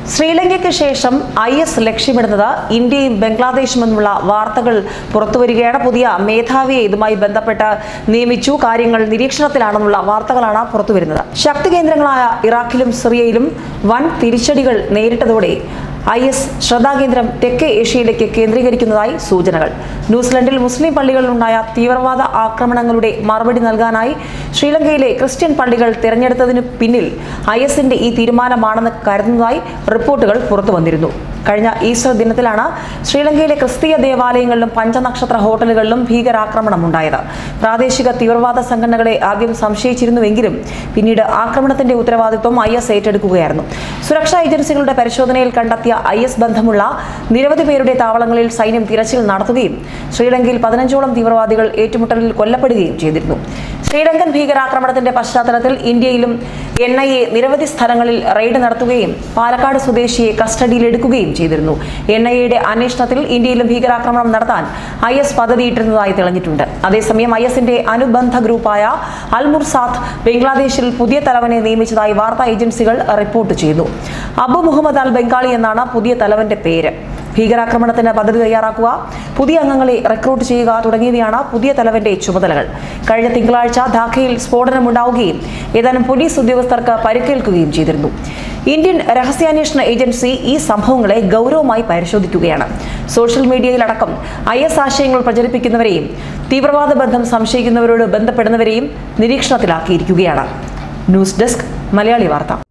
ശ്രീലങ്കയ്ക്ക് ശേഷം I S ലക്ഷ്യമിടുന്നത് ഇന്ത്യയും ബംഗ്ലാദേശും എന്നുള്ള വാർത്തകൾ പുറത്തുവരികയാണ് പുതിയ മേധാവിയെ ഇതുമായി ബന്ധപ്പെട്ട് നിയമിച്ചു കാര്യങ്ങൾ നിരീക്ഷണത്തിലാണെന്നുള്ള വാർത്തകളാണ് പുറത്തുവരുന്നത് ശക്തി കേന്ദ്രങ്ങളായ ഇറാഖിലും സിറിയയിലും വൻ തിരിച്ചടികൾ നേരിട്ടതോടെ ഐ എസ് ശ്രദ്ധാകേന്ദ്രം തെക്കേ ഏഷ്യയിലേക്ക് കേന്ദ്രീകരിക്കുന്നതായി സൂചനകൾ ന്യൂസിലൻഡിൽ മുസ്ലിം പള്ളികളിലുണ്ടായ തീവ്രവാദ ആക്രമണങ്ങളുടെ മറുപടി നൽകാനായി ശ്രീലങ്കയിലെ ക്രിസ്ത്യൻ പള്ളികൾ തിരഞ്ഞെടുത്തതിനു പിന്നിൽ ഐ എസിന്റെ ഈ തീരുമാനമാണെന്ന് കരുതുന്നതായി റിപ്പോർട്ടുകൾ പുറത്തു വന്നിരുന്നു കഴിഞ്ഞ ഈസ്റ്റർ ദിനത്തിലാണ് ശ്രീലങ്കയിലെ ക്രിസ്തീയ ദേവാലയങ്ങളിലും പഞ്ചനക്ഷത്ര ഹോട്ടലുകളിലും ഭീകരാക്രമണം ഉണ്ടായത് പ്രാദേശിക തീവ്രവാദ സംഘടനകളെ ആദ്യം സംശയിച്ചിരുന്നുവെങ്കിലും പിന്നീട് ആക്രമണത്തിന്റെ ഉത്തരവാദിത്വം ഐ എസ് ഏറ്റെടുക്കുകയായിരുന്നു സുരക്ഷാ ഏജൻസികളുടെ പരിശോധനയിൽ കണ്ടെത്തിയ ഐ എസ് ബന്ധമുള്ള നിരവധി പേരുടെ താവളങ്ങളിൽ സൈന്യം തിരച്ചിൽ നടത്തുകയും ശ്രീലങ്കയിൽ പതിനഞ്ചോളം തീവ്രവാദികൾ ഏറ്റുമുട്ടലിൽ കൊല്ലപ്പെടുകയും ചെയ്തിരുന്നു ശ്രീലങ്കൻ ഭീകരാക്രമണത്തിന്റെ പശ്ചാത്തലത്തിൽ ഇന്ത്യയിലും എൻ ഐ എ നിരവധി സ്ഥലങ്ങളിൽ റെയ്ഡ് നടത്തുകയും പാലക്കാട് സ്വദേശിയെ കസ്റ്റഡിയിലെടുക്കുകയും ചെയ്തിരുന്നു എൻ ഐ എയുടെ അന്വേഷണത്തിൽ ഇന്ത്യയിലും ഭീകരാക്രമണം നടത്താൻ ഐ എസ് പദ്ധതിയിട്ടിരുന്നതായി തെളിഞ്ഞിട്ടുണ്ട് അതേസമയം ഐ എസിന്റെ അനുബന്ധ ഗ്രൂപ്പായ അൽമുർസാത്ത് ബംഗ്ലാദേശിൽ പുതിയ തലവനെ നിയമിച്ചതായി വാർത്താ ഏജൻസികൾ റിപ്പോർട്ട് ചെയ്തു അബു മുഹമ്മദ് അൽ ബംഗാളി എന്നാണ് പുതിയ തലവന്റെ പേര് ഭീകരാക്രമണത്തിന് പദ്ധതി തയ്യാറാക്കുക പുതിയ അംഗങ്ങളെ റിക്രൂട്ട് ചെയ്യുക തുടങ്ങിയവയാണ് പുതിയ തലവന്റെ ചുമതലകൾ കഴിഞ്ഞ തിങ്കളാഴ്ച ധാക്കയിൽ സ്ഫോടനമുണ്ടാവുകയും ഏതാനും പോലീസ് ഉദ്യോഗസ്ഥർക്ക് പരിക്കേൽക്കുകയും ചെയ്തിരുന്നു ഇന്ത്യൻ രഹസ്യാന്വേഷണ ഏജൻസി ഈ സംഭവങ്ങളെ ഗൗരവമായി പരിശോധിക്കുകയാണ് സോഷ്യൽ മീഡിയയിലടക്കം ഐ എസ് ആശയങ്ങൾ പ്രചരിപ്പിക്കുന്നവരെയും തീവ്രവാദ ബന്ധം സംശയിക്കുന്നവരോട് ബന്ധപ്പെടുന്നവരെയും നിരീക്ഷണത്തിലാക്കിയിരിക്കുകയാണ് ന്യൂസ് ഡെസ്ക് മലയാളി വാർത്ത